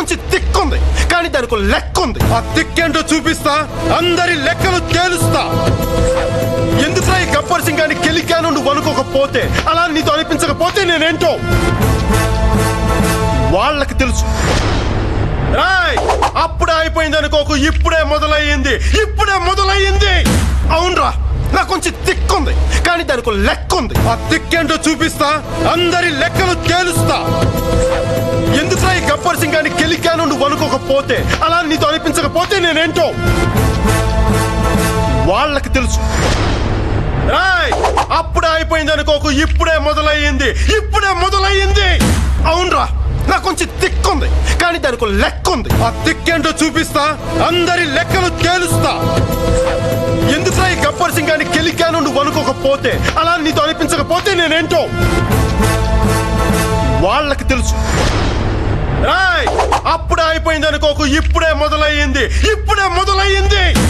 కొంచెం తిక్కుంది కానీ దానికి ఒక లెక్క ఉంది ఆ తిక్కేంటో చూపిస్తా అందరి లెక్కలు తేలుస్తా ఎందుకురా ఈ గబ్బర్ సింగ్ అని కెలికాను నువ్వు అనుకోకపోతే అలా నీతో అనిపించకపోతే నేనేంటో వాళ్ళకి తెలుసు రాయ్ అప్పుడే అయిపోయింది అనుకోకు ఇప్పుడే మొదలయ్యింది ఇప్పుడే మొదలయ్యింది అవునరా నాకు కొంచెం తిక్కుంది కానీ దానికి ఒక లెక్క ఉంది ఆ తిక్కేంటో చూపిస్తా అందరి లెక్కలు తేలుస్తా ఎందుకురా ఈ గబ్బర్ సింగ్ అని కెలికాను నువ్వు అనుకోకపోతే అలా నీతో అనిపించకపోతే నేనేంటో వాళ్ళకి తెలుసు రాయ్ అప్పుడే అయిపోయింది అనుకోకు ఇప్పుడే మొదలయ్యింది ఇప్పుడే మొదలయ్యింది అవునరా నాకు కొంచెం తిక్కుంది కానీ దానికి ఒక లెక్క ఉంది ఆ తిక్కేంటో చూపిస్తా అందరి లెక్కలు తేలుస్తా ఎందుకురా ఈ గబ్బర్ సింగ్ అని కెలికాను నువ్వు అనుకోకపోతే అలా నీతో అనిపించకపోతే నేనేంటో వాళ్ళకి తెలుసు రాయ్ అప్పుడే అయిపోయింది అనుకోకు ఇప్పుడే మొదలయ్యింది ఇప్పుడే మొదలయ్యింది